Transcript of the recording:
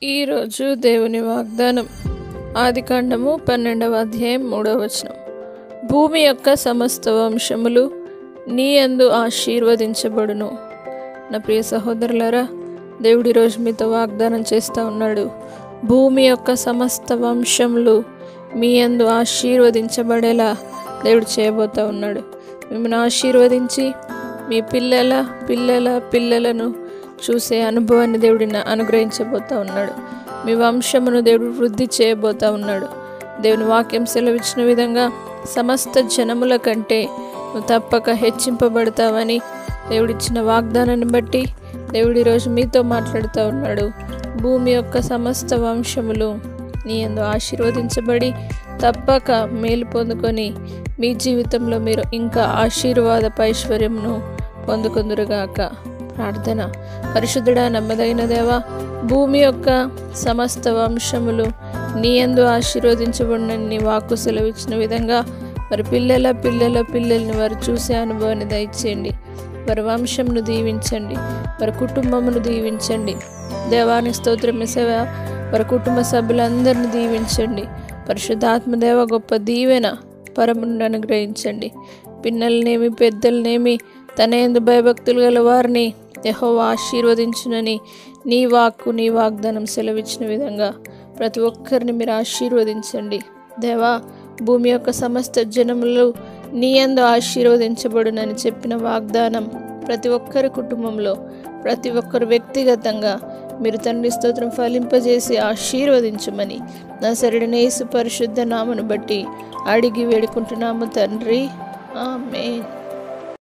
ఈరోజు దేవుని వాగ్దానం ఆదికాండము పన్నెండవ అధ్యాయం మూడవ వచనం భూమి యొక్క సమస్త వంశములు నీ అందు ఆశీర్వదించబడును నా ప్రియ సహోదరులారా దేవుడి రోజు మీతో వాగ్దానం చేస్తూ ఉన్నాడు భూమి యొక్క సమస్త వంశములు మీ అందు ఆశీర్వదించబడేలా దేవుడు చేయబోతా ఉన్నాడు మిమ్మల్ని ఆశీర్వదించి మీ పిల్లల పిల్లల పిల్లలను చూసే అనుభవాన్ని దేవుడిని అనుగ్రహించబోతా ఉన్నాడు మీ వంశమును దేవుడు వృద్ధి చేయబోతా ఉన్నాడు దేవుని వాక్యం సెలవిచ్చిన విధంగా సమస్త జనముల కంటే నువ్వు తప్పక హెచ్చింపబడతావని దేవుడిచ్చిన వాగ్దానాన్ని బట్టి దేవుడి రోజు మీతో మాట్లాడుతూ ఉన్నాడు భూమి యొక్క సమస్త వంశములు నీ యందు ఆశీర్వదించబడి తప్పక మేలు పొందుకొని మీ జీవితంలో మీరు ఇంకా ఆశీర్వాద ఐశ్వర్యమును పొందుకుందురుగాక ప్రార్థన పరిశుద్ధుడా నమ్మదగిన దేవా భూమి యొక్క సమస్త వంశములు నీ యందు ఆశీర్వదించబడిన నీ వాక్కు సెలవిచ్చిన విధంగా మరి పిల్లల పిల్లల పిల్లల్ని వారు చూసే అనుభవాన్ని దయచేయండి వారి వంశంను దీవించండి వారి కుటుంబమును దీవించండి దేవాని స్తోత్రం సేవ వారి కుటుంబ సభ్యులందరిని దీవించండి పరిశుద్ధాత్మ దేవ గొప్ప దీవెన పరమును అనుగ్రహించండి పిన్నలనేమి పెద్దలనేమి తన ఎందు భయభక్తులు గల వారిని యహో ఆశీర్వదించునని నీ వాక్కు నీ వాగ్దానం సెలవిచ్చిన విధంగా ప్రతి ఒక్కరిని మీరు ఆశీర్వదించండి దేవా భూమి యొక్క సమస్త జనములు నీ యందు ఆశీర్వదించబడునని చెప్పిన వాగ్దానం ప్రతి ఒక్కరి కుటుంబంలో ప్రతి ఒక్కరు వ్యక్తిగతంగా మీరు తండ్రి స్తోత్రం ఫలింపజేసి ఆశీర్వదించమని నా సరిడిన యేసు పరిశుద్ధ నామను బట్టి అడిగి వేడుకుంటున్నాము తండ్రి ఆమెన్